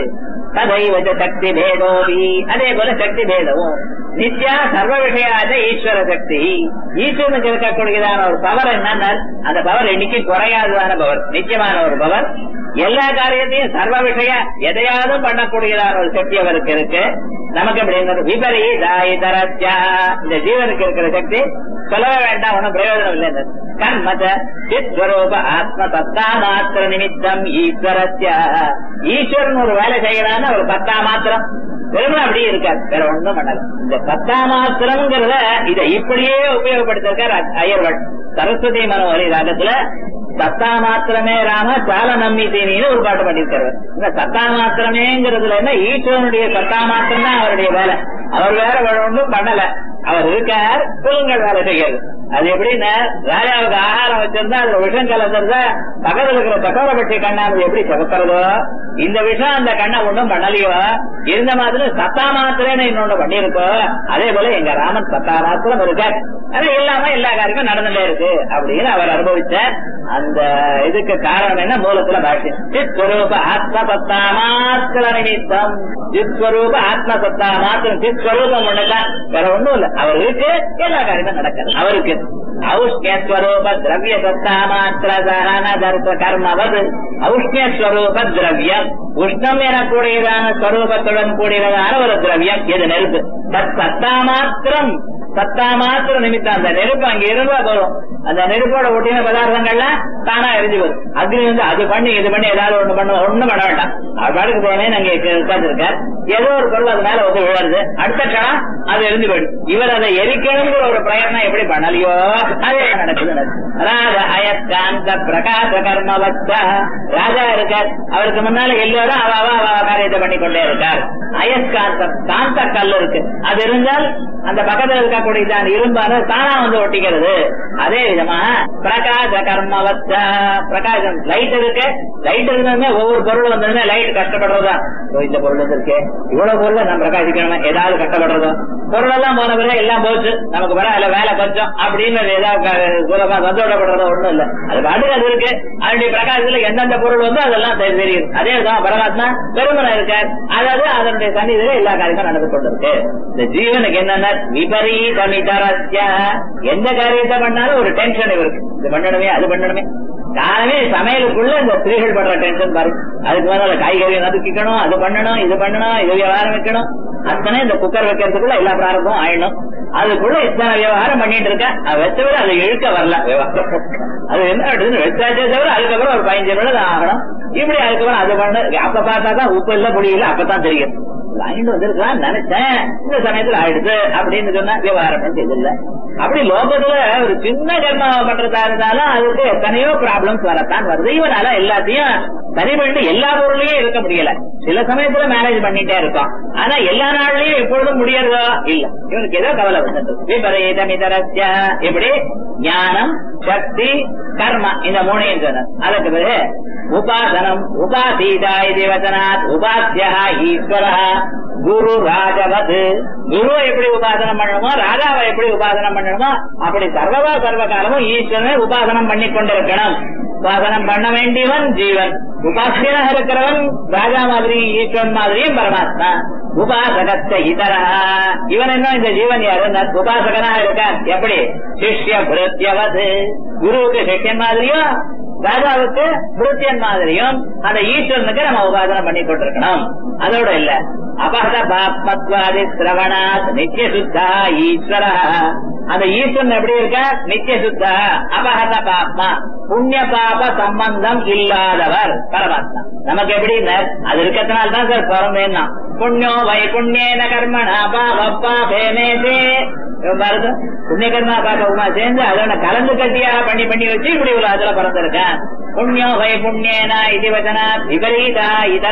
ததைவ ச சக்தி பேதோபி அதே போல சக்தி பேதமும் நித்யா சர்வ விஷயாத ஈஸ்வர சக்தி ஈஸ்வரனுக்கு இருக்கக்கூடியதான ஒரு பவர் என்னன்னா அந்த பவர் இன்னைக்கு குறையாததான பவர் நிச்சயமான ஒரு பவர் எல்லா காரியத்தையும் சர்வ விஷய எதையாவது பண்ணக்கூடியதான ஒரு சக்தி அவருக்கு இருக்கு நமக்கு எப்படி இருந்தது விபரீதாய் தரத்யா இந்த ஜீவனுக்கு இருக்கிற சக்தி சொல்லவே வேண்டாம் ஒன்றும் பிரயோஜனம் இல்லை கர்மத சித்வரூப ஆத்ம தத்தா மாத்திர நிமித்தம் ஈஸ்வரத்யா ஈஸ்வரன் ஒரு வேலை செய்யலான்னு ஒரு பத்தா மாத்திரம் வெறும் அப்படியே இருக்காரு வேற ஒண்ணும் பண்ணல இந்த பத்தா மாத்திரம்ங்கிறத இதை இப்படியே உபயோகப்படுத்திருக்காரு அயர்வள் சரஸ்வதி மனோகரி ராகத்துல சத்தா மாத்திரமே ராம சால நம்பி தீனின்னு ஒரு பாட்டு பண்ணிருக்காரு இந்த சத்தா மாத்திரமேங்கிறதுல என்ன ஈஸ்வரனுடைய சத்தா மாத்திரம் தான் அவருடைய வேலை அவர் வேற வேற ஒன்றும் பண்ணல அவர் இருக்கார் புல்லுங்கள் வேலை செய்கிறது அது எப்படின்னா ராஜாவுக்கு ஆகாரம் வச்சிருந்தா அதுல விஷம் கலந்துருந்தா பக்கத்துல இருக்கிற சக்கரவர்த்தி கண்ணானது எப்படி சகக்கிறதோ இந்த விஷம் அந்த கண்ணை ஒண்ணும் பண்ணலையோ இருந்த மாதிரி சத்தா மாத்திரன்னு இன்னொன்னு பண்ணிருக்கோ அதே போல எங்க ராமன் சத்தா மாத்திரம் இருக்கார் ஆனா இல்லாம எல்லா காரியமும் நடந்துட்டே இருக்கு அப்படின்னு அவர் அனுபவிச்சார் அந்த இதுக்கு காரணம் என்ன மூலத்துல பாஷ்யம் சித்ஸ்வரூப ஆத்ம சத்தா மாத்திர நிமித்தம் சித்ஸ்வரூப ஆத்ம சத்தா மாத்திரம் சித்ஸ்வரூபம் ஒண்ணுதான் வேற ஒண்ணும் இல்ல அவர் இருக்கு எல்லா காரியமும் நடக்குது அவருக்கு ಔಷ್ಣ್ಯಸ್ವರೂಪ ದ್ರವ್ಯ ಸತ್ತಾ ಮಾತ್ರ ಸಹನ ದರ್ಪ கர்மவது ஔஷ்ணியஸ்வரூப திரவியம் உஷ்ணம் எனக்கூடியதான ஸ்வரூபத்துடன் கூடியதான ஒரு திரவியம் இது நெருப்பு தத் சத்தா மாத்திரம் சத்தா மாத்திரம் நிமித்தம் அந்த நெருப்பு அங்க இருந்தா போதும் அந்த நெருப்போட ஒட்டின பதார்த்தங்கள்லாம் தானா எரிஞ்சு வரும் அக்னி வந்து அது பண்ணி இது பண்ணி ஏதாவது ஒண்ணு பண்ண ஒண்ணும் பண்ண வேண்டாம் அது பாட்டுக்கு தேவையான அங்க உட்கார்ந்துருக்கார் ஏதோ ஒரு பொருள் அது மேல வந்து விழுறது அடுத்த கணம் அது எரிஞ்சு போயிடும் இவர் அதை எரிக்கணுங்கிற ஒரு பிரயத்னம் எப்படி பண்ணலையோ அதே நடக்குது ராஜ அயஸ்காந்த பிரகாச கர்மவத்தா ராஜா இருக்கார் அவருக்கு முன்னால எல்லோரும் அவ அவ அவ காரியத்தை பண்ணி கொண்டே இருக்கார் அயஸ்காந்தம் காந்த கல் இருக்கு அது இருந்தால் அந்த பக்கத்துல இருக்கக்கூடிய இரும்பான தானா வந்து ஒட்டிக்கிறது அதே விதமா பிரகாச கர்மவத்தா பிரகாசம் லைட் இருக்கு லைட் இருந்ததுமே ஒவ்வொரு பொருள் வந்ததுமே லைட் கஷ்டப்படுறதா இதோ இந்த பொருள் இருக்கு இவ்வளவு பொருள் நம்ம பிரகாசிக்கணுமே ஏதாவது கஷ்டப்படுறதோ பொருள் எல்லாம் போன பிறகு எல்லாம் போச்சு நமக்கு வர அதுல வேலை கொஞ்சம் அப்படின்னு ஏதாவது சுலபமா சந்தோஷப்படுறதோ ஒண்ணும் இல்ல அது பாட்டுக்கு அது இருக்கு அதனுடைய பிரகாசத்துல எந்தெந்த பொருள் வந்து அதெல்லாம் தெரி- தெரியும் அதே விதமா பரமாத்மா பெருமனம் இருக்கார் அதாவது அதனுடைய சன்னிதியில எல்லா காரியமும் நடந்து கொண்டிருக்கு இந்த ஜீவனுக்கு என்னன்னா விபரீதமிதரஸ்ய எந்த காரியத்தை பண்ணாலும் ஒரு டென்ஷன் இவருக்கு இது பண்ணணுமே அது பண்ணணுமே காலமே சமையலுக்குள்ள இந்த ஸ்திரீகள் படுற டென்ஷன் பாரு அதுக்கு மேல காய்கறி நதுக்கிக்கணும் அது பண்ணணும் இது பண்ணணும் இது விவகாரம் வைக்கணும் அத்தனை இந்த குக்கர் வைக்கிறதுக்குள்ள எல்லா பிராரமும் ஆயிடணும் அதுக்குள்ள இத்தனை விவகாரம் பண்ணிட்டு இருக்க அது வச்சவரை அதை இழுக்க வரல விவகாரம் அது என்ன ஆயிடுதுன்னு வச்சாச்சே தவிர அதுக்கப்புறம் ஒரு பதினஞ்சு நிமிடம் தான் ஆகணும் இப்படி அதுக்கப்புறம் அது பண்ண அப்ப பார்த்தா தான் உப்பு இல்ல புளி இல்ல அப்பதான் தெரியும் வாங்கிட்டு வந்திருக்கலாம் நினைச்சேன் இந்த சமயத்துல ஆயிடுது அப்படின்னு சொன்னா விவகாரம் பண்ணி இல்ல அப்படி லோகத்துல ஒரு சின்ன கர்மம் பண்றதா இருந்தாலும் அதுக்கு எத்தனையோ ப்ராப்ளம்ஸ் வரத்தான் வருது இவனால எல்லாத்தையும் சரி பண்ணிட்டு எல்லா பொருளையும் இருக்க முடியல சில சமயத்துல மேனேஜ் பண்ணிட்டே இருக்கோம் ஆனா எல்லா நாள்லயும் எப்பொழுதும் முடியறதோ இல்ல இவனுக்கு ஏதோ கவலை வந்துட்டு விபரீதமிதரஸ்ய இப்படி ஞானம் சக்தி கர்மா இந்த மூணையும் சொன்னார் அதுக்கு பிறகு உபாசனம் உபாசீதா இது வச்சனாத் உபாசியா ஈஸ்வர குரு ராஜவத் குரு எப்படி உபாசனம் பண்ணணுமோ ராஜாவை எப்படி உபாசனம் பண்ணணுமோ அப்படி சர்வதா சர்வ காலமும் ஈஸ்வரனை உபாசனம் பண்ணி கொண்டிருக்கணும் உபாசனம் பண்ண வேண்டியவன் ஜீவன் உபாசியனாக இருக்கிறவன் ராஜா மாதிரி ஈஸ்வரன் மாதிரியும் பரமாத்மா உபாசகத்த இதரா இவன் என்ன இந்த ஜீவன் யாரு உபாசகனாக இருக்கான் எப்படி சிஷ்ய புரத்தியவது குருவுக்கு சிஷ்யன் மாதிரியும் ராஜாவுக்கு புருத்தியன் மாதிரியும் அந்த ஈஸ்வரனுக்கு நம்ம உபாசனம் பண்ணி கொண்டிருக்கணும் அதோட இல்ல அபகத பாப்மத்வாதி சிரவணாத் நித்திய சுத்தா ஈஸ்வர அந்த ஈஸ்வரன் எப்படி இருக்க நித்திய சுத்தா அபகத பாப்மா புண்ணிய பாப சம்பந்தம் இல்லாதவர் பரமாத்மா நமக்கு எப்படி அது இருக்கிறதுனால தான் சார் பிறந்தேன்னா புண்ணியோ வை புண்ணியன கர்மணா பாபப்பா பேமேதே பாருங்க புண்ணிய கர்மா பாபமா சேர்ந்து அதோட கலந்து கட்டியாக பண்ணி பண்ணி வச்சு இப்படி ஒரு அதுல பிறந்திருக்கேன் புண்ணியோ வை புண்ணியன இது வச்சனா விபரீதா இதர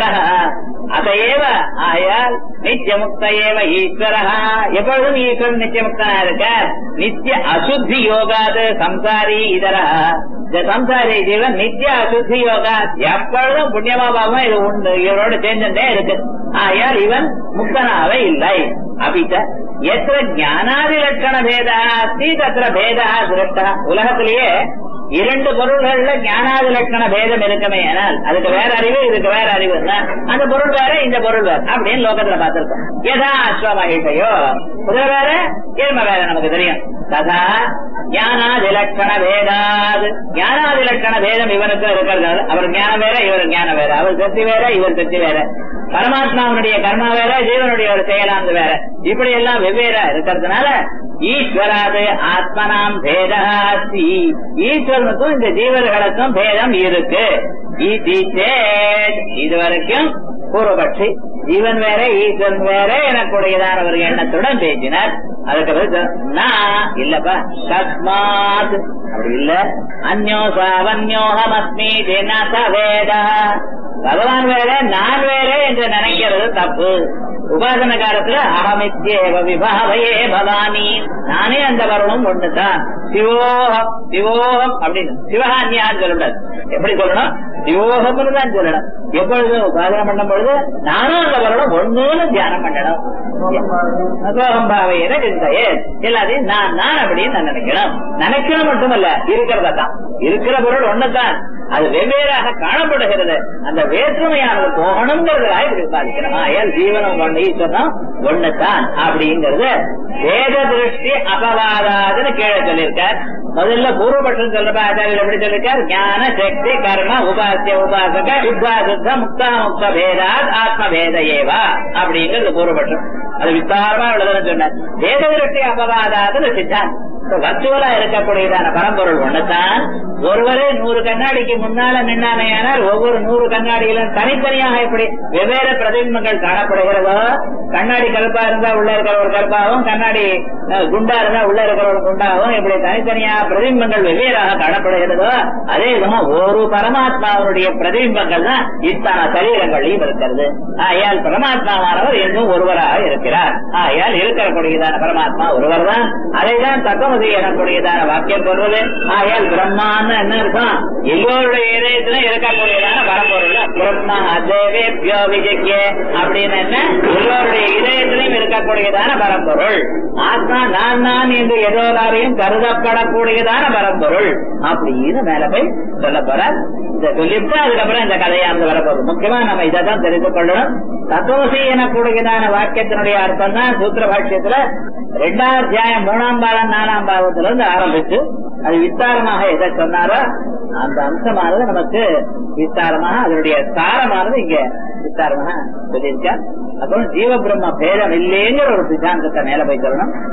அதையேவ ஆயால் நித்தியமுக்த ஏவ ஈஸ்வர எப்பொழுதும் ஈஸ்வரன் நித்தியமுக்தனா இருக்க நித்திய அசுத்தி யோகாது சம்சாரி இதர இந்த சம்சாரி ஜீவன் நித்திய அசுத்தி யோகா எப்பொழுதும் புண்ணியமா பாவம் இது உண்டு இவரோட சேர்ந்துட்டே இருக்கு ஆயால் இவன் முக்தனாவே இல்லை அபிச்ச எத்திர ஞானாதி லட்சண பேதா அஸ்தி தத்திர பேதா திருஷ்டா உலகத்திலேயே இரண்டு பொருள்கள்ல ஞானாதி லட்சண பேதம் இருக்குமே ஆனால் அதுக்கு வேற அறிவு இதுக்கு வேற அறிவு இருந்தா அந்த பொருள் வேற இந்த பொருள் வேற அப்படின்னு லோகத்துல பார்த்திருக்கோம் எதா அஸ்வ மகிழ்ச்சியோ குதிரை வேற எருமை வேற நமக்கு தெரியும் ததா ஞானாதி லட்சண பேதாது ஞானாதி லட்சண பேதம் இவனுக்கு இருக்கிறது அவர் ஞானம் வேற இவர் ஞானம் வேற அவர் சக்தி வேற இவர் சக்தி வேற பரமாத்மாவுடைய கர்மா வேற ஜீவனுடைய ஒரு செயலாந்து வேற இப்படி எல்லாம் வெவ்வேறா இருக்கிறதுனால ஈஸ்வராது ஆத்மனாம் பேதாஸ்தி ஈஸ்வரனுக்கும் இந்த ஜீவர்களுக்கும் பேதம் இருக்கு இதி சேத் இதுவரைக்கும் பூர்வபட்சி ஜீவன் வேற ஈஸ்வரன் வேற எனக்குடையதான ஒரு எண்ணத்துடன் பேசினார் அதுக்கு பிறகு நான் இல்லப்பா தஸ்மாத் அப்படி இல்ல அந்யோசாவன்யோகமஸ்மி வேதா பகவான் வேற நான் வேற என்று நினைக்கிறது தப்பு உபாசன காலத்துல அகமித்யேவ விபாவையே பவானி நானே அந்த வரணும் ஒண்ணுதான் சிவோகம் சிவோகம் அப்படின்னு சிவகான்யான்னு சொல்லக்கூடாது எப்படி சொல்லணும் சிவோகம்னு தான் சொல்லணும் எப்பொழுது உபாசனை பண்ணும் பொழுது நானும் அந்த வரணும் ஒண்ணுன்னு தியானம் பண்ணணும் அசோகம் பாவையில சிந்தையே எல்லாத்தையும் நான் நான் அப்படின்னு நான் நினைக்கணும் நினைக்கணும் மட்டுமல்ல இருக்கிறதா தான் இருக்கிற பொருள் ஒண்ணுதான் அது வெவ்வேறாக காணப்படுகிறது அந்த வேற்றுமையானது போகணுங்கிறதுக்காக இப்படி பாதிக்கணுமா ஏன் ஜீவனம் ஒண்ணு ஈஸ்வரனும் ஒண்ணுதான் அப்படிங்கிறது வேத திருஷ்டி அபவாதாதுன்னு கீழே சொல்லியிருக்கார் முதல்ல பூர்வபட்சம் சொல்றப்ப ஆச்சாரியர் எப்படி சொல்லிருக்கார் ஞான சக்தி கர்ம உபாசிய உபாசக சுத்தா சுத்த முக்தா முக்த பேதாத் ஆத்ம பேத ஏவா அப்படிங்கிறது பூர்வபட்சம் அது விஸ்தாரமா உள்ளதுன்னு சொன்னார் வேத திருஷ்டி அபவாதாதுன்னு சித்தாந்தம் வர்ச்சுவலா இருக்கக்கூடியதான பரம்பொருள் ஒண்ணுதான் ஒருவரே நூறு கண்ணாடிக்கு முன்னால நின்னானையானால் ஒவ்வொரு நூறு கண்ணாடியிலும் தனித்தனியாக எப்படி வெவ்வேறு பிரதிபிம்பங்கள் காணப்படுகிறதோ கண்ணாடி கருப்பா இருந்தா உள்ள இருக்கிற ஒரு கருப்பாகவும் கண்ணாடி அஹ், குண்டா இருந்தா உள்ள இருக்கிற ஒரு குண்டாகவும் இப்படி தனித்தனியாக பிரதிபிம்பங்கள் வெவ்வேறாக காணப்படுகிறதோ அதே விதமா ஒரு பரமாத்மாவுடைய பிரதிபிம்பங்கள் தான் இத்தனை சரீரங்களையும் இருக்கிறது ஆகையால் பரமாத்மாவானவர் என்றும் ஒருவராக இருக்கிறார் ஆகையால் இருக்கக்கூடியதான பரமாத்மா ஒருவர் தான் அதைதான் தத்துவமதி எனக்கூடியதான வாக்கியம் சொல்வது ஆகையால் பிரம்மான்னு என்ன இருக்கும் எல்லோருடைய இதயத்திலும் இருக்கக்கூடியதான பரம்பொருள் பிரம்மா தேவேபியோ விஜய்க்கே அப்படின்னு என்ன எல்லோருடைய இதயத்திலும் இருக்கக்கூடியதான பரம்பொருள் ஆத்மா நான் நான் என்று எதோராரையும் கருதப்படக்கூடியதான பரம்பொருள் அப்படின்னு மேல போய் சொல்ல போறார் இதை சொல்லிட்டு அதுக்கப்புறம் இந்த கதையானது வரப்போகுது முக்கியமா நம்ம இதை தான் தெரிந்து கொள்ளணும் தத்துவசி எனக்கூடியதான வாக்கியத்தினுடைய அர்த்தம் தான் சூத்திர பாஷ்யத்துல ரெண்டாம் அத்தியாயம் மூணாம் பாகம் நாலாம் பாகத்துல இருந்து ஆரம்பிச்சு அது விஸ்தாரமாக எதை சொன்னாரோ அந்த அம்சமானது நமக்கு விஸ்தாரமாக அதனுடைய சாரமானது இங்க விஸ்தாரமாக சொல்லியிருக்கார் அப்புறம் ஜீவ பிரம்ம பேதம் இல்லைங்கிற ஒரு சித்தாந்தத்தை மேல போய் சொல்லணும்